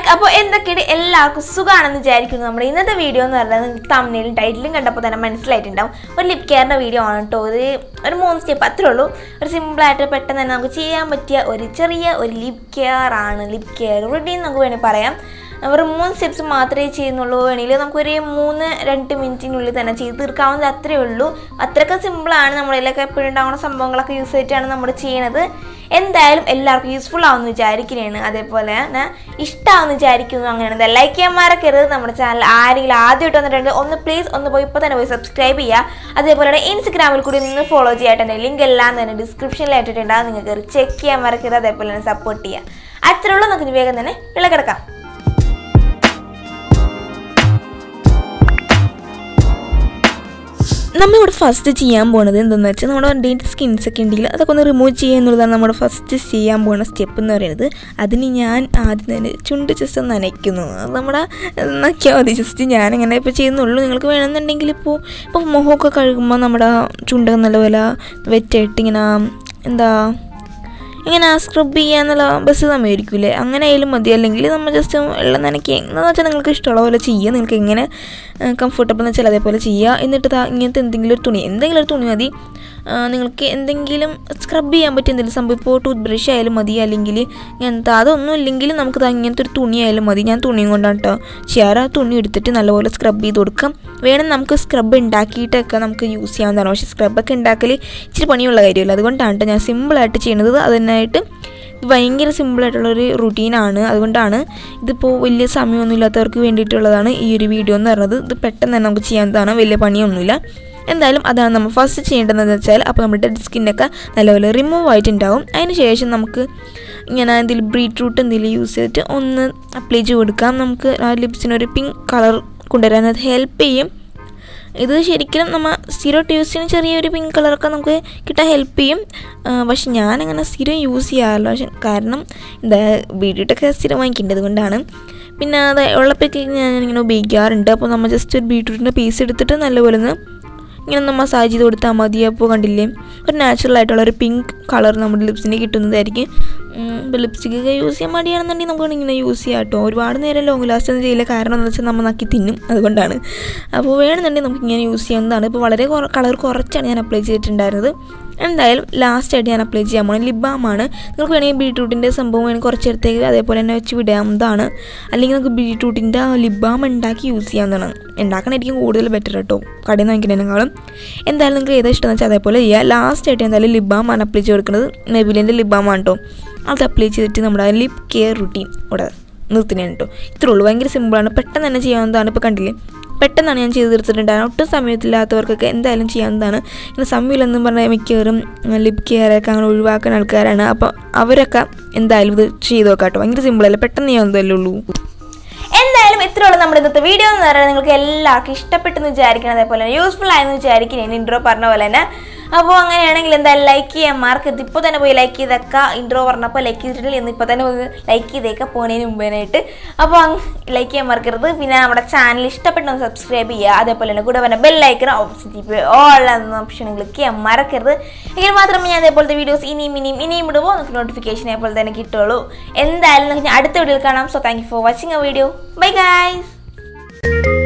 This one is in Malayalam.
അപ്പോൾ എന്തൊക്കെയാണ് എല്ലാവർക്കും സുഖമാണെന്ന് വിചാരിക്കുന്നു നമ്മുടെ ഇന്നത്തെ വീഡിയോ എന്ന് പറയുന്നത് നിങ്ങൾക്ക് തമ്മിലും ടൈറ്റിലും കണ്ടപ്പോൾ തന്നെ മനസ്സിലായിട്ടുണ്ടാവും ഒരു ലിപ് കെയറിൻ്റെ വീഡിയോ ആണ് കേട്ടോ ഒരു ഒരു മൂന്ന് സ്റ്റെപ്പ് അത്രേ ഉള്ളൂ ഒരു സിമ്പിളായിട്ട് പെട്ടെന്ന് തന്നെ നമുക്ക് ചെയ്യാൻ പറ്റിയ ഒരു ചെറിയ ഒരു ലിപ് കെയർ ആണ് ലിപ് കെയർ റൊട്ടീൻ നമുക്ക് വേണമെങ്കിൽ പറയാം ഒരു മൂന്ന് സ്റ്റെപ്സ് മാത്രമേ ചെയ്യുന്നുള്ളൂ വേണമെങ്കിൽ നമുക്കൊരു മൂന്ന് രണ്ട് മിനിറ്റിനുള്ളിൽ തന്നെ ചെയ്ത് തീർക്കാവുന്നത് അത്രേ ഉള്ളൂ അത്രയ്ക്ക് സിമ്പിളാണ് നമ്മളിലൊക്കെ എപ്പോഴും ഉണ്ടാകുന്ന സംഭവങ്ങളൊക്കെ യൂസ് ചെയ്തിട്ടാണ് നമ്മൾ ചെയ്യണത് എന്തായാലും എല്ലാവർക്കും യൂസ്ഫുൾ ആവുമെന്ന് വിചാരിക്കുകയാണ് അതേപോലെ തന്നെ ഇഷ്ടമാവുമെന്ന് വിചാരിക്കുന്നു അങ്ങനെയാണ് ലൈക്ക് ചെയ്യാൻ മറക്കരുത് നമ്മുടെ ചാനൽ ആരെങ്കിലും ആദ്യമായിട്ട് വന്നിട്ടുണ്ട് ഒന്ന് പ്ലീസ് ഒന്ന് പോയി ഇപ്പോൾ തന്നെ പോയി സബ്സ്ക്രൈബ് ചെയ്യുക അതേപോലെ തന്നെ ഇൻസ്റ്റഗ്രാമിൽ കൂടി നിന്ന് ഫോളോ ചെയ്യാട്ടെ ലിങ്ക് എല്ലാം തന്നെ ഡിസ്ക്രിപ്ഷനിൽ ഇട്ടിട്ടുണ്ടാകും നിങ്ങൾക്ക് ചെക്ക് ചെയ്യാൻ മറക്കരുത് അതേപോലെ തന്നെ സപ്പോർട്ട് ചെയ്യുക അത്രേ ഉള്ളൂ നമുക്ക് ഇനി വേഗം തന്നെ വിളക്കെടുക്കാം നമ്മളിവിടെ ഫസ്റ്റ് ചെയ്യാൻ പോണത് എന്തെന്ന് വെച്ചാൽ നമ്മുടെ ഡേറ്റ് സ്കിൻസ് ഒക്കെ ഉണ്ടെങ്കിൽ അതൊക്കെ ഒന്ന് റിമൂവ് ചെയ്യുക എന്നുള്ളതാണ് നമ്മുടെ ഫസ്റ്റ് ചെയ്യാൻ പോകുന്ന സ്റ്റെപ്പ് എന്ന് പറയുന്നത് അതിന് ഞാൻ ആദ്യം തന്നെ ചുണ്ട് ജസ്റ്റ് ഒന്ന് നനയ്ക്കുന്നു അത് നമ്മുടെ നനയ്ക്കാൽ മതി ജസ്റ്റ് ഞാനങ്ങനെ ഇപ്പോൾ ചെയ്യുന്നുള്ളൂ നിങ്ങൾക്ക് വേണമെന്നുണ്ടെങ്കിൽ ഇപ്പോൾ ഇപ്പോൾ മുഖമൊക്കെ കഴുകുമ്പോൾ നമ്മുടെ ചുണ്ട് നല്ലപോലെ വെറ്റായിട്ട് ഇങ്ങനെ എന്താ ഇങ്ങനെ സ്ക്രബ് ചെയ്യാന്നുള്ള ബസ് സമയമായിരിക്കില്ലേ അങ്ങനെ ആയാലും മതി അല്ലെങ്കിൽ നമ്മൾ ജസ്റ്റ് വെള്ളം നനയ്ക്കുക എന്ന് വെച്ചാൽ നിങ്ങൾക്ക് ഇഷ്ടമുള്ള പോലെ ചെയ്യുക നിങ്ങൾക്ക് എങ്ങനെ കംഫർട്ടബിൾ എന്ന് വെച്ചാൽ അതേപോലെ ചെയ്യുക എന്നിട്ട് ദാ ഇങ്ങനത്തെ എന്തെങ്കിലും ഒരു തുണി എന്തെങ്കിലും ഒരു തുണി മതി നിങ്ങൾക്ക് എന്തെങ്കിലും സ്ക്രബ് ചെയ്യാൻ പറ്റിയ എന്തെങ്കിലും സംഭവം ഇപ്പോൾ ടൂത്ത് ബ്രഷ് ആയാലും മതി അല്ലെങ്കിൽ ഇങ്ങനത്തെ അതൊന്നും ഇല്ലെങ്കിലും നമുക്ക് ദാ ഇങ്ങനത്തെ ഒരു തുണി ആയാലും മതി ഞാൻ തുണിയും കൊണ്ടാണ് കേട്ടോ ചെയ്യാറ് ആ തുണി എടുത്തിട്ട് നല്ലപോലെ സ്ക്രബ് ചെയ്ത് കൊടുക്കാം വേണം നമുക്ക് സ്ക്രബ് ഉണ്ടാക്കിയിട്ടൊക്കെ നമുക്ക് യൂസ് ചെയ്യാവുന്നതാണ് പക്ഷേ സ്ക്രബൊക്കെ ഉണ്ടാക്കൽ ഇച്ചിരി പണിയുള്ള കാര്യമല്ല അതുകൊണ്ടാണ് കേട്ടോ ഞാൻ സിമ്പിളായിട്ട് ചെയ്യുന്നത് അതിനായിട്ട് ഭയങ്കര സിമ്പിളായിട്ടുള്ളൊരു റുട്ടീനാണ് അതുകൊണ്ടാണ് ഇതിപ്പോൾ വലിയ സമയമൊന്നും ഇല്ലാത്തവർക്ക് വേണ്ടിയിട്ടുള്ളതാണ് ഈ ഒരു വീഡിയോ എന്ന് പറയുന്നത് ഇത് പെട്ടെന്ന് തന്നെ നമുക്ക് ചെയ്യാവുന്നതാണ് വലിയ പണിയൊന്നുമില്ല എന്തായാലും അതാണ് നമ്മൾ ഫസ്റ്റ് ചെയ്യേണ്ടതെന്ന് വെച്ചാൽ അപ്പോൾ നമ്മുടെ ഡെഡ് സ്കിന്നൊക്കെ നല്ലപോലെ റിമൂവ് ആയിട്ടുണ്ടാവും അതിന് ശേഷം നമുക്ക് ഇങ്ങനെ എന്തെങ്കിലും ബീട്രൂട്ട് എന്തെങ്കിലും യൂസ് ചെയ്തിട്ട് ഒന്ന് അപ്ലൈ ചെയ്ത് കൊടുക്കാം നമുക്ക് ആ ലിപ്സിനൊരു പിങ്ക് കളർ കൊണ്ടുവരാൻ അത് ഹെൽപ്പ് ചെയ്യും ഇത് ശരിക്കും നമ്മൾ സ്ഥിരം യൂസിന് ചെറിയൊരു പിങ്ക് കളറൊക്കെ നമുക്ക് കിട്ടാൻ ഹെൽപ്പ് ചെയ്യും പക്ഷെ ഞാനങ്ങനെ സ്ഥിരം യൂസ് ചെയ്യാറില്ല പക്ഷെ കാരണം എന്താ ബീട്രൂട്ടൊക്കെ സ്ഥിരം വാങ്ങിക്കേണ്ടത് കൊണ്ടാണ് പിന്നെ അത് ഉള്ളപ്പോഴേക്ക് ഞാനിങ്ങനെ ഉപയോഗിക്കാറുണ്ട് അപ്പോൾ നമ്മൾ ജസ്റ്റ് ഒരു ബീട്രൂട്ടിൻ്റെ പീസ് എടുത്തിട്ട് നല്ലപോലെ ഒന്ന് ഇങ്ങനെ ഒന്ന് മസാജ് ചെയ്ത് കൊടുത്താൽ മതി അപ്പോൾ കണ്ടില്ലേ ഒരു നാച്ചുറൽ ആയിട്ടുള്ള ഒരു പിങ്ക് കളർ നമ്മുടെ ലിപ്സിന് കിട്ടുന്നതായിരിക്കും ഇപ്പോൾ ലിപ്സ്റ്റിക് ഒക്കെ യൂസ് ചെയ്യാൻ മടിയാണെന്നുണ്ടെങ്കിൽ നമുക്ക് ഇങ്ങനെ യൂസ് ചെയ്യാം കേട്ടോ ഒരുപാട് നേരം ലോങ് ലാസ്റ്റ് ഒന്നും ചെയ്യില്ല കാരണം എന്താ വെച്ചാൽ നമ്മൾ നക്കി തിന്നും അതുകൊണ്ടാണ് അപ്പോൾ വേണമെന്നുണ്ടെങ്കിൽ നമുക്ക് ഇങ്ങനെ യൂസ് ചെയ്യാവുന്നതാണ് ഇപ്പോൾ വളരെ കളർ കുറച്ചാണ് ഞാൻ അപ്ലൈ ചെയ്തിട്ടുണ്ടായിരുന്നത് എന്തായാലും ലാസ്റ്റായിട്ട് ഞാൻ അപ്ലൈ ചെയ്യാൻ പോകുന്നത് ലിബാമാണ് നിങ്ങൾക്ക് വേണമെങ്കിൽ ബീട്രൂട്ടിൻ്റെ സംഭവം വേണമെങ്കിൽ കുറച്ചെടുത്തേക്ക് അതേപോലെ തന്നെ വെച്ച് വിടാവുന്നതാണ് അല്ലെങ്കിൽ നമുക്ക് ബീട്രൂട്ടിൻ്റെ ലിബാം ഉണ്ടാക്കി യൂസ് ചെയ്യാവുന്നതാണ് ഉണ്ടാക്കണമായിരിക്കും കൂടുതൽ ബെറ്റർ കേട്ടോ കടയിൽ നിന്ന് വാങ്ങിക്കുന്നതിനേക്കാളും എന്തായാലും നിങ്ങൾക്ക് ഏതാ ഇഷ്ടമെന്ന് വെച്ചാൽ അതേപോലെ ചെയ്യുക ലാസ്റ്റായിട്ട് എന്തായാലും ലിബാമാണ് അപ്ലൈ ചെയ്ത് കൊടുക്കുന്നത് നെബിലിൻ്റെ ലിബാമാണ് കേട്ടോ അത് അപ്ലൈ ചെയ്തിട്ട് നമ്മുടെ ലിപ് കെയർ റുട്ടീൻ ഇവിടെ നിർത്തുന്നതാണ് കേട്ടോ ഇത്രേ ഉള്ളൂ ഭയങ്കര സിമ്പിളാണ് പെട്ടെന്ന് തന്നെ ചെയ്യാവുന്നതാണ് ഇപ്പോൾ കണ്ടില്ലേ പെട്ടെന്നാണ് ഞാൻ ചെയ്ത് തീർത്തിട്ടുണ്ടായിരുന്നത് ഒട്ടും സമയത്തില്ലാത്തവർക്കൊക്കെ എന്തായാലും ചെയ്യാവുന്നതാണ് ഇങ്ങനെ സമയമില്ലെന്നും പറഞ്ഞാൽ മിക്കവരും ലിപ് കെയറൊക്കെ അങ്ങനെ ഒഴിവാക്കുന്ന ആൾക്കാരാണ് അപ്പോൾ അവരൊക്കെ എന്തായാലും ഇത് ചെയ്ത് നോക്കാം കേട്ടോ ഭയങ്കര സിമ്പിളല്ല പെട്ടെന്ന് ചെയ്യാവുന്നതല്ലേ ഉള്ളൂ എന്തായാലും ഇത്രയുള്ള നമ്മുടെ ഇന്നത്തെ വീഡിയോ എന്ന് പറയുന്നത് നിങ്ങൾക്ക് എല്ലാവർക്കും ഇഷ്ടപ്പെട്ടെന്ന് വിചാരിക്കണം അതേപോലെ യൂസ്ഫുൾ ആയെന്ന് വിചാരിക്കണം ഇൻട്രോ പറഞ്ഞ പോലെ തന്നെ അപ്പോൾ അങ്ങനെയാണെങ്കിൽ എന്തായാലും ലൈക്ക് ചെയ്യാൻ മാർക്കരുത് ഇപ്പോൾ തന്നെ പോയി ലൈക്ക് ചെയ്തേക്കുക ഇൻട്രോ പറഞ്ഞപ്പോൾ ലൈക്ക് ചെയ്തിട്ടില്ല എന്ന് ഇപ്പോൾ തന്നെ പോയി ലൈക്ക് ചെയ്തേക്കുക പോകുന്നതിന് മുമ്പേനായിട്ട് അപ്പോൾ ലൈക്ക് ചെയ്യാൻ മറക്കരുത് പിന്നെ നമ്മുടെ ചാനൽ ഇഷ്ടപ്പെട്ടൊന്ന് സബ്സ്ക്രൈബ് ചെയ്യുക അതേപോലെ തന്നെ കൂടെ പറഞ്ഞ ബെല്ലൈക്കൺ ഓപ്പോസിറ്റ് ഓൾ എന്ന ഓപ്ഷൻ ക്ലിക്ക് ചെയ്യാൻ മറക്കരുത് എങ്കിൽ മാത്രമേ ഞാൻ അതേപോലത്തെ വീഡിയോസ് ഇനിയും ഇനിയും ഇനിയും ഇടുമ്പോൾ നമുക്ക് നോട്ടിഫിക്കേഷൻ അതേപോലെ തന്നെ കിട്ടുള്ളൂ എന്തായാലും നമുക്ക് അടുത്ത വീഡിയോയിൽ കാണാം so thank you for watching a video bye guys